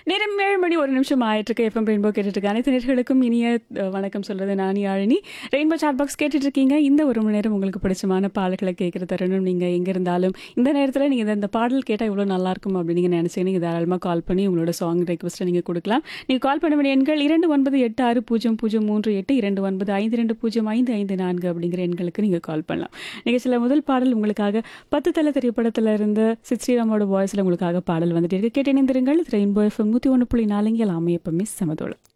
நேரம் ஏழு மணி ஒரு நிமிஷம் ஆயிட்டிருக்கு எஃப்எம் ரெயின்போ கேட்டுட்டு இருக்க அனைத்து நேர்களுக்கும் இனிய அஹ், வணக்கம் சொல்றது நானி யாழினி ரெயின்போ சாட் பாக்ஸ் கேட்டுட்டு இருக்கீங்க இந்த ஒரு மணி நேரம் உங்களுக்கு பிடிச்சமான பாடல்களை கேட்குற தருணம் நீங்க எங்க இருந்தாலும் இந்த நேரத்தில் நீங்க இந்த- இந்த பாடல் கேட்டால் இவ்வளோ நல்லா இருக்கும் அப்படின்னு நீங்க நினைச்சீங்க நீங்க தாராளமாக கால் பண்ணி உங்களோட சாங் ரெக்வஸ்ட்டை நீங்க கொடுக்கலாம் நீங்க கால் பண்ண வேண்டிய எண்கள் இரண்டு ஒன்பது எட்டு ஆறு பூஜ்ஜியம் பூஜ்ஜியம் மூன்று எட்டு இரண்டு ஒன்பது ஐந்து ரெண்டு பூஜ்ஜியம் ஐந்து ஐந்து நான்கு அப்படிங்கிற எண்களுக்கு நீங்க கால் பண்ணலாம் நிகழ்ச்சியில் முதல் பாடல் உங்களுக்காக பத்து தலை திரைப்படத்துல இருந்து சித் ஸ்ரீராமோட வாய்ஸ்ல உங்களுக்காக பாடல் வந்துட்டு இருக்கு கேட்டு இணைந்திருங்கள் ரெயின்போ எஃப்எம் நூற்றி ஒன்று புள்ளி நாலுங்க எல்லாமே எப்பவுமே சமதோளம்